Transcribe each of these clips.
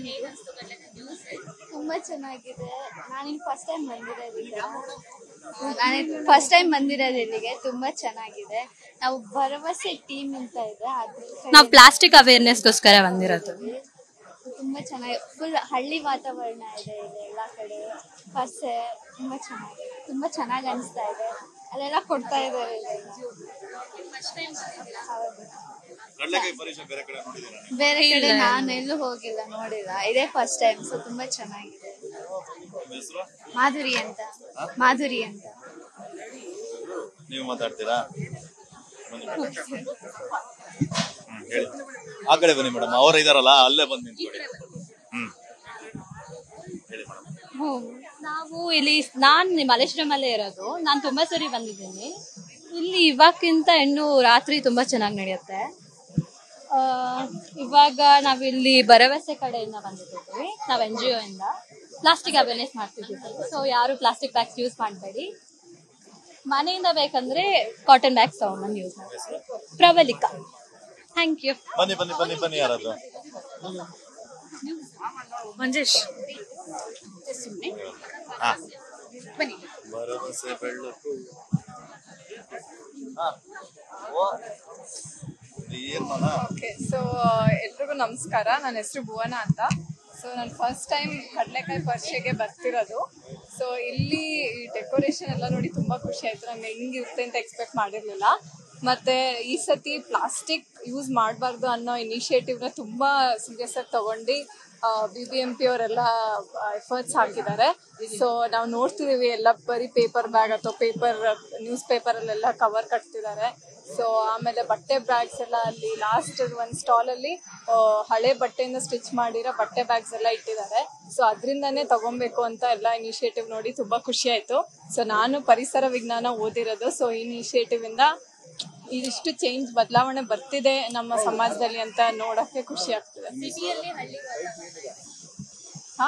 ತುಂಬಾ ಚೆನ್ನಾಗಿದೆ ನಾನು ಫಸ್ಟ್ ಟೈಮ್ ಬಂದಿರೋದಿಲ್ಲ ನಾನು ಫಸ್ಟ್ ಟೈಮ್ ಬಂದಿರೋದು ಇಲ್ಲಿಗೆ ತುಂಬಾ ಚೆನ್ನಾಗಿದೆ ನಾವು ಭರವಸೆ ಟೀಮ್ ಅಂತ ಇದೆ ಅದ್ರ ನಾವು ಪ್ಲಾಸ್ಟಿಕ್ ಅವೇರ್ನೆಸ್ಗೋಸ್ಕರ ಬಂದಿರೋದು ತುಂಬಾ ಚೆನ್ನಾಗಿ ಫುಲ್ ಹಳ್ಳಿ ವಾತಾವರಣ ಇದೆ ಇಲ್ಲಿ ಎಲ್ಲಾ ಕಡೆ ಬಸ್ಸೆ ತುಂಬಾ ಚೆನ್ನಾಗಿದೆ ತುಂಬಾ ಚೆನ್ನಾಗಿ ಅನಿಸ್ತಾ ಇದೆ ಅಲ್ಲೆಲ್ಲ ಕೊಡ್ತಾ ಇದ್ದಾರೆ ಹೌದು ಕಡಲೆಕಾಯಿ ಪರಿಷೆ ಬೇರೆ ಕಡೆ ನೋಡಿದ್ದೀರಾ ನೀವು? ಬೇರೆ ಕಡೆ ನಾನು ಎಲ್ಲೂ ಹೋಗಿಲ್ಲ ನೋಡಿಲ್ಲ ಇದೇ ಫಸ್ಟ್ ಟೈಮ್ ಸೊ ತುಂಬಾ ಚೆನ್ನಾಗಿದೆ ನಿಮ್ಮ ಹೆಸರು ಮಾಧುರಿ ಅಂತ ಮಾಧುರಿ ಅಂತ ನೀವು ಮಾತಾಡ್ತೀರಾ ಬನ್ನಿ ಮೇಡಮ್ ಹ್ಮ್ ಹೇಳಿ ಆ ಕಡೆ ಬನ್ನಿ ಮೇಡಮ್ ಅವ್ರು ಇದಾರಲ್ಲ ಅಲ್ಲೇ ಬಂದು ನಿಂತ್ಕೊಳ್ಳಿ ಹ್ಮ್ ಹೇಳಿ ಮೇಡಮ್ ನಾವು ಇಲ್ಲಿ ನಾನ್ ಮಲ್ಲೇಶ್ವರಮಲ್ಲೇ ಇರೋದು ನಾನು ತುಂಬಾ ಸರಿ ಬಂದಿದ್ದೀನಿ ಇಲ್ಲಿ ಇವಾಗಕ್ಕಿಂತ ಇನ್ನು ರಾತ್ರಿ ತುಂಬಾ ಚೆನ್ನಾಗಿ ನಡೆಯುತ್ತೆ ಆ, ಇವಾಗ ನಾವಿಲ್ಲಿ ಭರವಸೆ ಕಡೆಯಿಂದ ಬಂದಿದ್ದೀವಿ ನಾವು ಎನ್ ಜಿ ಒ ಇಂದ ಪ್ಲಾಸ್ಟಿಕ್ ಅವೇರ್ನೆಸ್ ಮಾಡ್ತಿದ್ದೀವಿ ಸೊ ಯಾರು ಪ್ಲಾಸ್ಟಿಕ್ ಬ್ಯಾಗ್ಸ್ ಯೂಸ್ ಮಾಡಬೇಡಿ ಮನೆಯಿಂದ ಬೇಕಂದ್ರೆ ಕಾಟನ್ ಬ್ಯಾಗ್ಸ್ ತಗೊಂಡ್ಬಂದು ಯೂಸ್ ಮಾಡಿ ಪ್ರವಲಿಕಾ ಥ್ಯಾಂಕ್ ಯು ಬನ್ನಿ ಬನ್ನಿ ಬನ್ನಿ ಬನ್ನಿ ಯಾರಾದ್ರು ಮಂಜೇಶ್ ಹಾ ಭರವಸೆ ಬೆಳ್ಳಕ್ಕೂ ಹಾ ಓ ಏನ್ ಮಾಡ ಓಕೆ ಸೊ ಎಲ್ರಿಗೂ ನಮಸ್ಕಾರ ನನ್ನ ಹೆಸರು ಭುವನ ಅಂತ ಸೊ ನಾನು ಫಸ್ಟ್ ಟೈಮ್ ಕಡಲೆಕಾಯಿ ಪರಿಷೆಗೆ ಬರ್ತಿರೋದು ಸೊ ಇಲ್ಲಿ ಈ ಡೆಕೋರೇಷನ್ ಎಲ್ಲ ನೋಡಿ ತುಂಬ ಖುಷಿ ಆಯಿತು ನಂಗೆ ಹೆಂಗಿರುತ್ತೆ ಅಂತ ಎಕ್ಸ್ಪೆಕ್ಟ್ ಮಾಡಿರಲಿಲ್ಲ ಮತ್ತು ಈ ಸತಿ ಪ್ಲಾಸ್ಟಿಕ್ ಯೂಸ್ ಮಾಡಬಾರ್ದು ಅನ್ನೋ ಇನಿಷಿಯೇಟಿವ್ನ ತುಂಬ ಸೀರಿಯಸ್ ಆಗಿ ತಗೊಂಡು ಬಿ ಬಿ ಎಂ ಪಿ ಅವರೆಲ್ಲ ಎಫರ್ಟ್ಸ್ ಹಾಕಿದ್ದಾರೆ ಸೊ ನಾವು ನೋಡ್ತಿದ್ದೀವಿ ಎಲ್ಲ ಬರೀ ಪೇಪರ್ ಬ್ಯಾಗ್ ಅಥವಾ ಪೇಪರ್ ನ್ಯೂಸ್ ಪೇಪರಲ್ಲೆಲ್ಲ ಕವರ್ ಕಟ್ತಿದ್ದಾರೆ ಸೊ ಆಮೇಲೆ ಬಟ್ಟೆ ಬ್ಯಾಗ್ಸ್ ಎಲ್ಲ ಅಲ್ಲಿ ಲಾಸ್ಟ್ ಒಂದು ಸ್ಟಾಲಲ್ಲಿ ಹಳೆ ಬಟ್ಟೆಯಿಂದ ಸ್ಟಿಚ್ ಮಾಡಿರೋ ಬಟ್ಟೆ ಬ್ಯಾಗ್ಸ್ ಎಲ್ಲ ಇಟ್ಟಿದ್ದಾರೆ ಸೊ ಅದರಿಂದನೇ ತಗೊಬೇಕು ಅಂತ ಎಲ್ಲ ಇನಿಷಿಯೇಟಿವ್ ನೋಡಿ ತುಂಬ ಖುಷಿ ಆಯಿತು ಸೊ ನಾನು ಪರಿಸರ ವಿಜ್ಞಾನ ಓದಿರೋದು ಸೊ ಈ ಇನಿಷಿಯೇಟಿವ್ ಇಂದ ಇದಿಷ್ಟು ಚೇಂಜ್ ಬದಲಾವಣೆ ಬರ್ತಿದೆ ನಮ್ಮ ಸಮಾಜದಲ್ಲಿ ಅಂತ ನೋಡಕ್ಕೆ ಖುಷಿ ಆಗ್ತಿದೆ ಹಾ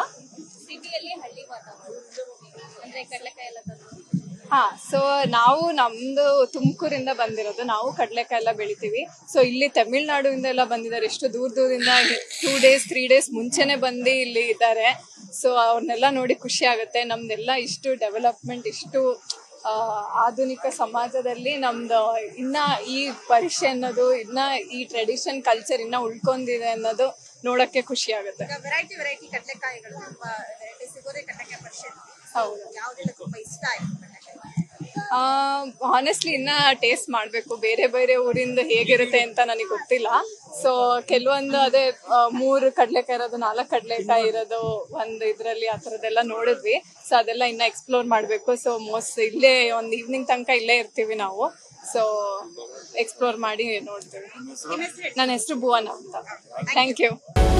ಹಾ ಸೊ ನಾವು ನಮ್ದು ತುಮಕೂರಿಂದ ಬಂದಿರೋದು ನಾವು ಕಡಲೆಕಾಯಿ ಎಲ್ಲ ಬೆಳಿತೀವಿ ಸೊ ಇಲ್ಲಿ ತಮಿಳ್ನಾಡುವಿಂದ ಎಲ್ಲ ಬಂದಿದ್ದಾರೆ ಎಷ್ಟು ದೂರ ದೂರದಿಂದ ಟೂ ಡೇಸ್ ತ್ರೀ ಡೇಸ್ ಮುಂಚೆನೆ ಬಂದು ಇಲ್ಲಿ ಇದ್ದಾರೆ ಸೊ ಅವ್ರನ್ನೆಲ್ಲ ನೋಡಿ ಖುಷಿ ಆಗುತ್ತೆ ನಮ್ದೆಲ್ಲ ಇಷ್ಟು ಡೆವಲಪ್ಮೆಂಟ್ ಇಷ್ಟು ಆ, ಆಧುನಿಕ ಸಮಾಜದಲ್ಲಿ ನಮ್ದು ಇನ್ನ ಈ ಪರೀಕ್ಷೆ ಅನ್ನೋದು ಇನ್ನ ಈ ಟ್ರೆಡಿಷನ್ ಕಲ್ಚರ್ ಇನ್ನ ಉಳ್ಕೊಂಡಿದೆ ಅನ್ನೋದು ನೋಡಕ್ಕೆ ಖುಷಿ ಆಗುತ್ತೆ ವೆರೈಟಿ ವೆರೈಟಿ ಕಡಲೆಕಾಯಿಗಳು ತುಂಬಾ ವೆರೈಟಿ ಸಿಗೋದೇ ಕಡಲೆಕಾಯಿ ಪರಿಷೆ ಹೌದು ಯಾವ್ದೆಲ್ಲ ತುಂಬಾ ಇಷ್ಟ ಆಯ್ತು ಕಡಲೆಕಾಯಿ ಹಾನೆಸ್ಟ್ಲಿ ಇನ್ನ ಟೇಸ್ಟ್ ಮಾಡಬೇಕು ಬೇರೆ ಬೇರೆ ಊರಿಂದ ಹೇಗಿರುತ್ತೆ ಅಂತ ನನಗೆ ಗೊತ್ತಿಲ್ಲ ಸೊ ಕೆಲವೊಂದು ಅದೇ ಆ, ಮೂರು ಕಡಲೆಕಾಯಿ ಇರೋದು ನಾಲ್ಕು ಕಡಲೆಕಾಯಿ ಇರೋದು ಒಂದು ಇದರಲ್ಲಿ ಆ ಥರದ್ದೆಲ್ಲ ನೋಡಿದ್ವಿ ಸೊ ಅದೆಲ್ಲ ಇನ್ನ ಎಕ್ಸ್ಪ್ಲೋರ್ ಮಾಡಬೇಕು ಸೊ ಮೋಸ್ಟ್ ಇಲ್ಲೇ ಒಂದು ಈವ್ನಿಂಗ್ ತನಕ ಇಲ್ಲೇ ಇರ್ತೀವಿ ನಾವು ಸೊ ಎಕ್ಸ್ಪ್ಲೋರ್ ಮಾಡಿ ನೋಡ್ತೀವಿ ನನ್ನ ಹೆಸರು ಭುವನ ಅಂತ ಥ್ಯಾಂಕ್ ಯು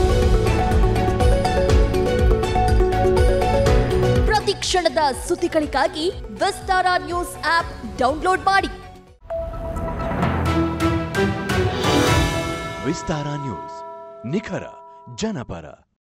ಪ್ರತಿ ಕ್ಷಣದ ಸುದ್ದಿಗಳಿಗಾಗಿ ವಿಸ್ತಾರ ನ್ಯೂಸ್ ಆಪ್ ಡೌನ್ಲೋಡ್ ಮಾಡಿ ವಿಸ್ತಾರ ನ್ಯೂಸ್ ನಿಖರ ಜನಪರ